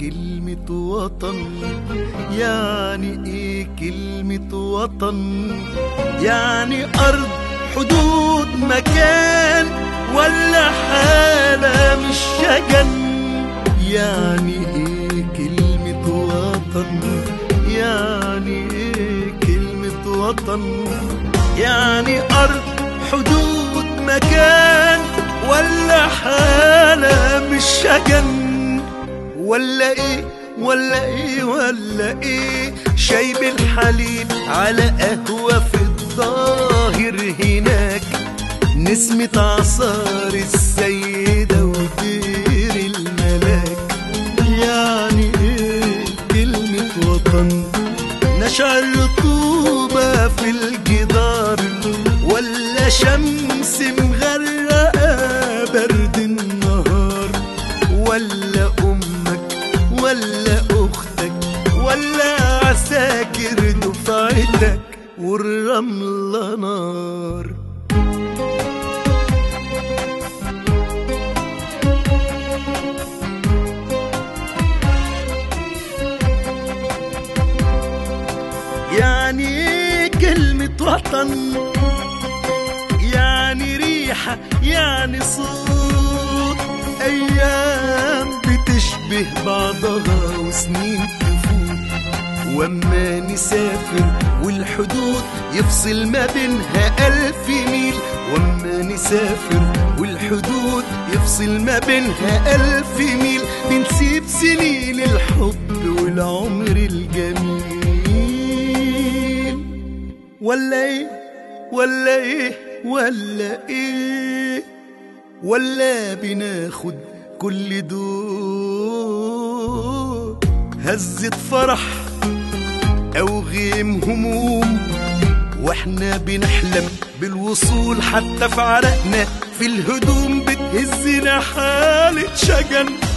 كلمة وطن يعني ايه كلمة وطن يعني أرض حدود مكان ولا حالة مش شجن يعني ايه كلمة وطن يعني ايه كلمة وطن يعني أرض حدود مكان ولا حالة مش شجن ولا ايه ولا ايه ولا ايه شاي بالحليب على قهوة في الظاهر هناك نسمة عصار السيدة ودير الملاك يعني ايه كلمة وطن نشعر رطوبة في الجدار ولا شمس مغرقة برد النهار ولا أمك ولا أختك ولا عساكر دفعتك والرملة نار يعني إيه كلمة وطن يعني ريحة يعني صوت أيام بتشبه بعضها وسنين تفوت وأما نسافر والحدود يفصل ما بينها ألف ميل وأما نسافر والحدود يفصل ما بينها ألف ميل بنسيب سنين الحب والعمر الجميل ولا ايه ولا ايه ولا ايه ولا بناخد كل دول هزة فرح او غيم هموم واحنا بنحلم بالوصول حتى في عرقنا في الهدوم بتهزنا حالة شجن